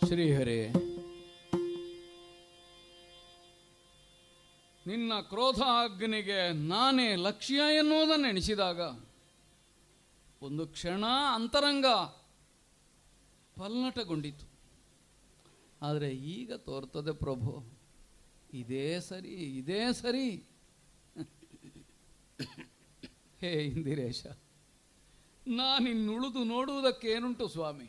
ಶ್ರೀಹರಿ ನಿನ್ನ ಕ್ರೋಧ ಅಗ್ನಿಗೆ ನಾನೇ ಲಕ್ಷ್ಯ ಎನ್ನುವುದನ್ನು ಎಣಿಸಿದಾಗ ಒಂದು ಕ್ಷಣ ಅಂತರಂಗ ಪಲ್ಲಟಗೊಂಡಿತು ಆದರೆ ಈಗ ತೋರ್ತದೆ ಪ್ರಭು ಇದೇ ಸರಿ ಇದೇ ಸರಿ ಹೇ ಇಂದಿರೇಶ ನಾನಿನ್ನುಳಿದು ನೋಡುವುದಕ್ಕೇನುಂಟು ಸ್ವಾಮಿ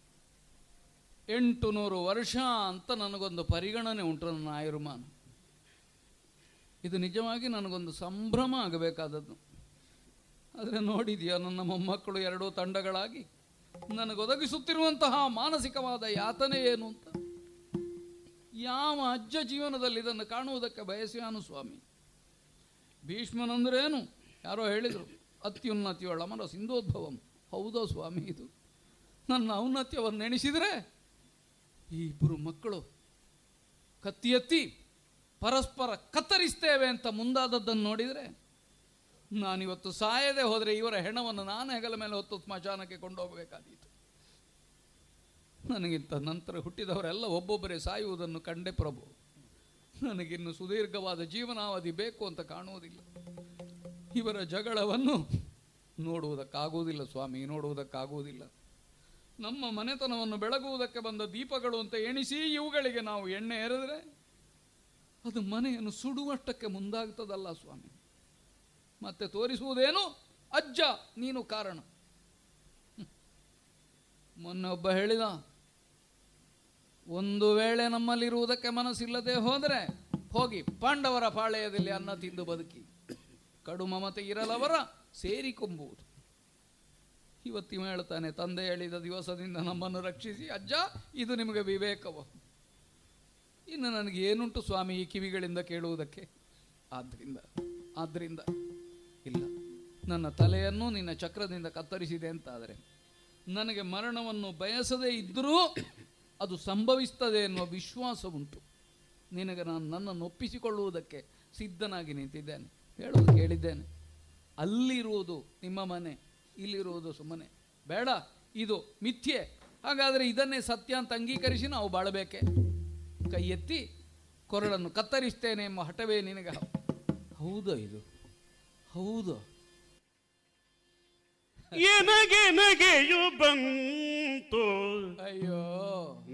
ಎಂಟು ನೂರು ವರ್ಷ ಅಂತ ನನಗೊಂದು ಪರಿಗಣನೆ ಉಂಟು ನನ್ನ ಆಯುರ್ಮಾನ ಇದು ನಿಜವಾಗಿ ನನಗೊಂದು ಸಂಭ್ರಮ ಆಗಬೇಕಾದದ್ದು ಆದರೆ ನೋಡಿದೆಯಾ ನನ್ನ ಮೊಮ್ಮಕ್ಕಳು ಎರಡೂ ತಂಡಗಳಾಗಿ ನನಗೊದಗಿಸುತ್ತಿರುವಂತಹ ಮಾನಸಿಕವಾದ ಯಾತನೆ ಏನು ಅಂತ ಯಾವ ಅಜ್ಜ ಜೀವನದಲ್ಲಿ ಇದನ್ನು ಕಾಣುವುದಕ್ಕೆ ಬಯಸ್ಯಾನು ಸ್ವಾಮಿ ಭೀಷ್ಮನಂದ್ರೇನು ಯಾರೋ ಹೇಳಿದರು ಅತ್ಯುನ್ನತಿಯೊಳ ಮನ ಸಿಂಧೋದ್ಭವಂ ಹೌದೋ ಸ್ವಾಮಿ ಇದು ನನ್ನ ಔನ್ನತ್ಯವನ್ನು ಎಣಿಸಿದರೆ ಈ ಇಬ್ಬರು ಮಕ್ಕಳು ಕತ್ತಿ ಎತ್ತಿ ಪರಸ್ಪರ ಕತ್ತರಿಸ್ತೇವೆ ಅಂತ ಮುಂದಾದದ್ದನ್ನು ನೋಡಿದರೆ ನಾನಿವತ್ತು ಸಾಯದೆ ಹೋದರೆ ಇವರ ಹೆಣವನ್ನು ನಾನು ಹೆಗಲ ಮೇಲೆ ಹೊತ್ತು ಸ್ಮಶಾನಕ್ಕೆ ಕೊಂಡೋಗಬೇಕಾದೀತು ನನಗಿಂತ ನಂತರ ಹುಟ್ಟಿದವರೆಲ್ಲ ಒಬ್ಬೊಬ್ಬರೇ ಸಾಯುವುದನ್ನು ಕಂಡೆ ಪ್ರಭು ನನಗಿನ್ನು ಸುದೀರ್ಘವಾದ ಜೀವನಾವಧಿ ಬೇಕು ಅಂತ ಕಾಣುವುದಿಲ್ಲ ಇವರ ಜಗಳವನ್ನು ನೋಡುವುದಕ್ಕಾಗುವುದಿಲ್ಲ ಸ್ವಾಮಿ ನೋಡುವುದಕ್ಕಾಗುವುದಿಲ್ಲ ನಮ್ಮ ಮನೆತನವನ್ನು ಬೆಳಗುವುದಕ್ಕೆ ಬಂದ ದೀಪಗಳು ಅಂತ ಎಣಿಸಿ ಇವುಗಳಿಗೆ ನಾವು ಎಣ್ಣೆ ಎರೆದರೆ ಅದು ಮನೆಯನ್ನು ಸುಡುವಷ್ಟಕ್ಕೆ ಮುಂದಾಗ್ತದಲ್ಲ ಸ್ವಾಮಿ ಮತ್ತೆ ತೋರಿಸುವುದೇನು ಅಜ್ಜ ನೀನು ಕಾರಣ ಹ್ಮ್. ಮೊನ್ನೆ ಒಬ್ಬ ಹೇಳಿದ ಒಂದು ವೇಳೆ ನಮ್ಮಲ್ಲಿರುವುದಕ್ಕೆ ಮನಸ್ಸಿಲ್ಲದೆ ಹೋದರೆ ಹೋಗಿ ಪಾಂಡವರ ಪಾಳೆಯದಲ್ಲಿ ಅನ್ನ ತಿಂದು ಬದುಕಿ ಕಡು ಮಮತೆ ಇರಲವರ ಸೇರಿಕೊಂಬುವುದು ಇವತ್ತಿವ ಹೇಳ್ತಾನೆ ತಂದೆ ಹೇಳಿದ ದಿವಸದಿಂದ ನಮ್ಮನ್ನು ರಕ್ಷಿಸಿ ಅಜ್ಜ ಇದು ನಿಮಗೆ ವಿವೇಕವೋ ಇನ್ನು ನನಗೆ ಏನುಂಟು ಸ್ವಾಮಿ ಈ ಕಿವಿಗಳಿಂದ ಕೇಳುವುದಕ್ಕೆ ಆದ್ದರಿಂದ ಆದ್ದರಿಂದ ಇಲ್ಲ ನನ್ನ ತಲೆಯನ್ನು ನಿನ್ನ ಚಕ್ರದಿಂದ ಕತ್ತರಿಸಿದೆ ಅಂತಾದರೆ ನನಗೆ ಮರಣವನ್ನು ಬಯಸದೇ ಇದ್ದರೂ ಅದು ಸಂಭವಿಸ್ತದೆ ಎನ್ನುವ ವಿಶ್ವಾಸ ಉಂಟು ನಿನಗೆ ನಾನು ನನ್ನನ್ನು ಒಪ್ಪಿಸಿಕೊಳ್ಳುವುದಕ್ಕೆ ಸಿದ್ಧನಾಗಿ ನಿಂತಿದ್ದೇನೆ ಹೇಳೋದು ಕೇಳಿದ್ದೇನೆ ಅಲ್ಲಿರುವುದು ನಿಮ್ಮ ಮನೆ ಇಲ್ಲಿರುವುದು ಸುಮ್ಮನೆ ಬೇಡ ಇದು ಮಿಥ್ಯೆ ಹಾಗಾದರೆ ಇದನ್ನೇ ಸತ್ಯ ಅಂತ ಅಂಗೀಕರಿಸಿ ನಾವು ಬಾಳಬೇಕೆ ಕೈ ಎತ್ತಿ ಕೊರಳನ್ನು ಕತ್ತರಿಸ್ತೇನೆ ಎಂಬ ಹಠವೇ ನಿನಗೆ ಹೌದಾ ಇದು ಹೌದು ಎನಗೆ ನಗೆಯು ಬಂತು ಅಯ್ಯೋ